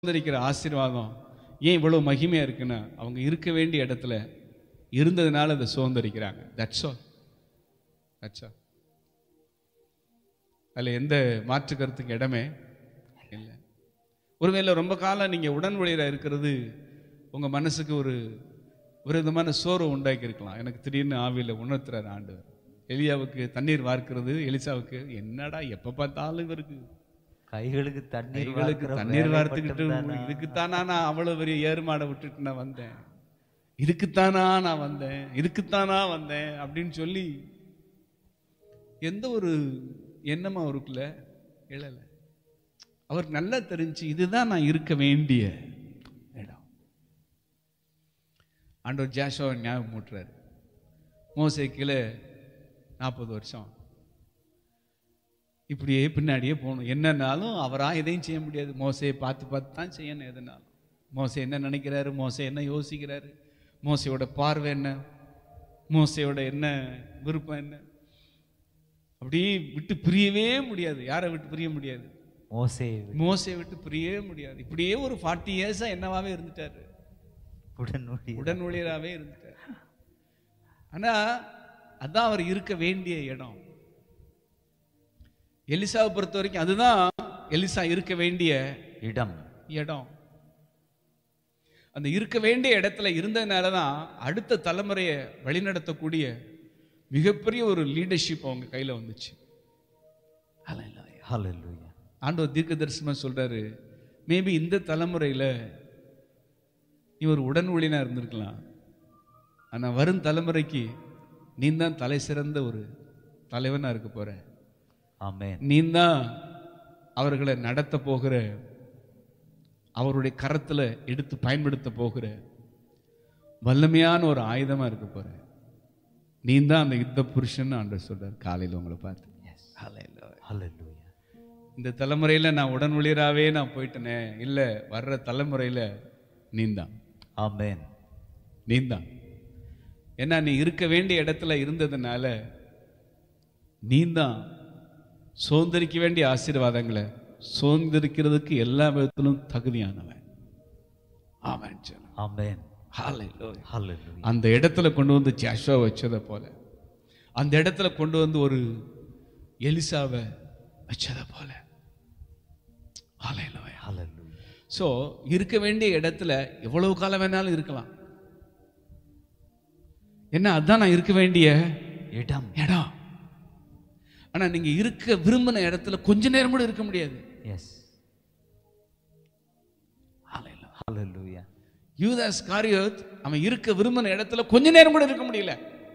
சுதந்திரிக்கிற ஆசீர்வாதம் ஏன் இவ்வளவு மகிமையா இருக்குன்னா அவங்க இருக்க வேண்டிய இடத்துல இருந்ததுனால அதை சுதந்திரிக்கிறாங்க தட்ஸ் ஆல் தட்ஸ் ஆல் அதில் எந்த மாற்று கருத்துக்கு இடமே இல்லை ஒருவேளை ரொம்ப காலம் நீங்கள் உடன் வழியில் இருக்கிறது உங்கள் மனசுக்கு ஒரு ஒரு விதமான சோர்வு உண்டாக்கி இருக்கலாம் எனக்கு திடீர்னு ஆவியில் உணர்த்துறாரு ஆண்டவர் எலியாவுக்கு தண்ணீர் வார்க்கிறது எலிசாவுக்கு என்னடா எப்போ பார்த்தாலும் இவருக்கு கைகளுக்கு தண்ணீர் கைகளுக்கு வார்க்கிற தண்ணீர் வேலை வார்த்துக்கிட்டு மட்டும்தானா? இதுக்குத்தானா நான் அவ்வளவு பெரிய ஏறுமாடை விட்டுட்டு நான் வந்தேன் இதுக்குத்தானா நான் வந்தேன் இதுக்குத்தானா வந்தேன் அப்படின்னு சொல்லி எந்த ஒரு எண்ணமும் அவருக்குள்ள எழல அவருக்கு நல்லா தெரிஞ்சு இதுதான் நான் இருக்க வேண்டிய இடம் ஆண்டவர் ஜாஷோவை ஞாபகம் மூட்டுறாரு மோசே கீழே நாற்பது வருஷம் இப்படியே பின்னாடியே போகணும் என்னன்னாலும் அவராக எதையும் செய்ய முடியாது மோசையை பார்த்து பார்த்து தான் செய்யணும் எதுனாலும் மோசை என்ன நினைக்கிறாரு மோசை என்ன யோசிக்கிறாரு மோசையோட பார்வை என்ன மோசையோட என்ன விருப்பம் என்ன அப்படியே விட்டு பிரியவே முடியாது யாரை விட்டு பிரிய முடியாது மோசே மோசையை விட்டு பிரியவே முடியாது இப்படியே ஒரு ஃபார்ட்டி இயர்ஸா என்னவாவே இருந்துட்டாரு உடனுடைய உடன் ஊழியராகவே இருந்துட்டார் ஆனா அதான் அவர் இருக்க வேண்டிய இடம் எலிசாவை பொறுத்த வரைக்கும் அதுதான் எலிசா இருக்க வேண்டிய இடம் இடம் அந்த இருக்க வேண்டிய இடத்துல இருந்ததுனால தான் அடுத்த தலைமுறையை வழிநடத்தக்கூடிய மிகப்பெரிய ஒரு லீடர்ஷிப் அவங்க கையில வந்துச்சு Hallelujah. ஹalleluya ஆண்டவர் தீர்க்க தரிசனமா சொல்றாரு மேபி இந்த தலைமுறையில இவர் உடன் ஊழியனா இருந்திருக்கலாம் ஆனா வரும் தலைமுறைக்கு நீ தான் தலை சிறந்த ஒரு தலைவனா இருக்க போற ஆமென் நீ தான் அவர்களை நடத்த போகிற அவருடைய கரத்துல எடுத்து பயன்படுத்த போகிற வல்லமையான ஒரு ஆயுதமா இருக்க போற நீ தான் அந்த யுத்த புருஷன் ஆண்டவர் சொல்றார் காலையில உங்களை பார்த்து Hallelujah. ஹalleluya இந்த தலைமுறையில நான் உடன் ஊழியராகவே நான் போயிட்டேனே இல்ல வர்ற தலைமுறையில நீந்தான் ஆமென் நீந்தான் ஏன்னா நீ இருக்க வேண்டிய இடத்துல இருந்ததுனால நீந்தான் சுதந்திரிக்க வேண்டிய ஆசீர்வாதங்களை சுதந்திரிக்கிறதுக்கு எல்லா விதத்திலும் தகுதியானவன் ஆமாம் ஆமென் ஹalleluya ஹalleluya அந்த இடத்துல கொண்டு வந்து ஜாஷுவா வச்சதை போல அந்த இடத்துல கொண்டு வந்து ஒரு எலிசாவை வச்சதை போல ஹalleluya ஹalleluya ஸோ இருக்க வேண்டிய இடத்துல எவ்வளவு காலம் வேணாலும் இருக்கலாம் என்ன அதான் நான் இருக்க வேண்டிய இடம் இடம் ஆனா நீங்க இருக்க விரும்பின இடத்துல கொஞ்ச நேரம் கூட இருக்க முடியாது எஸ் ஹalleluya யூதாஸ் காரியோத் அவன் இருக்க விரும்பின இடத்துல கொஞ்ச நேரம் கூட இருக்க முடியல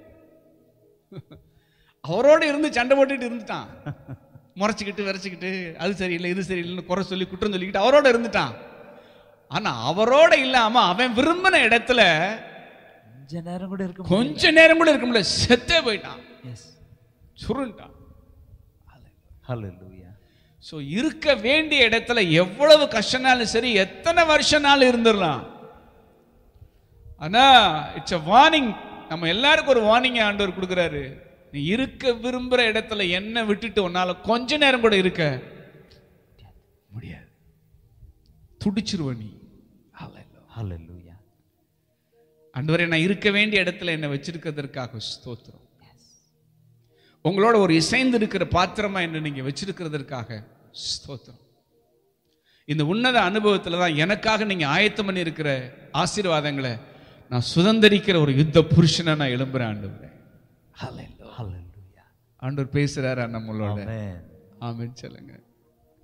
அவரோட இருந்து சண்டை போட்டுட்டு இருந்துட்டான் முறைச்சிக்கிட்டு விரைச்சிக்கிட்டு அது சரியில்லை இது சரியில்லைன்னு குறை சொல்லி குற்றம் சொல்லிக்கிட்டு அவரோட இருந்துட்டான் ஆனா அவரோட இல்லாம அவன் விரும்பின இடத்துல கொஞ்ச நேரம் கூட இருக்க கொஞ்ச நேரம் கூட இருக்க முடியல செத்தே போயிட்டான் எஸ் சுருண்டான் ஹalleluya ஸோ இருக்க வேண்டிய இடத்துல எவ்வளவு கஷ்டனாலும் சரி எத்தனை வருஷனாலும் இருந்துடலாம் ஆனா இட்ஸ் a வார்னிங் நம்ம எல்லாருக்கும் ஒரு வார்னிங் ஆண்டவர் கொடுக்குறாரு நீ இருக்க விரும்புற இடத்துல என்ன விட்டுட்டு உன்னால கொஞ்ச நேரம் கூட இருக்க முடியாது துடிச்சிருவ நீ ஹalleluya ஆண்டவரே நான் இருக்க வேண்டிய இடத்துல என்னை வச்சிருக்கிறதற்காக ஸ்தோத்திரம் உங்களோட ஒரு இசைந்து இருக்கிற பாத்திரமா என்ன நீங்க வச்சிருக்கிறதற்காக ஸ்தோத்திரம் இந்த உன்னத அனுபவத்துல தான் எனக்காக நீங்க ஆயத்தம் பண்ணி இருக்கிற ஆசீர்வாதங்களை நான் சுதந்திரிக்கிற ஒரு யுத்த புருஷனா நான் எழும்புறேன் ஆண்டவரே ஹalleluya ஆண்டவர் பேசுறாரா நம்மளோட ஆமென் ஆமென் சொல்லுங்க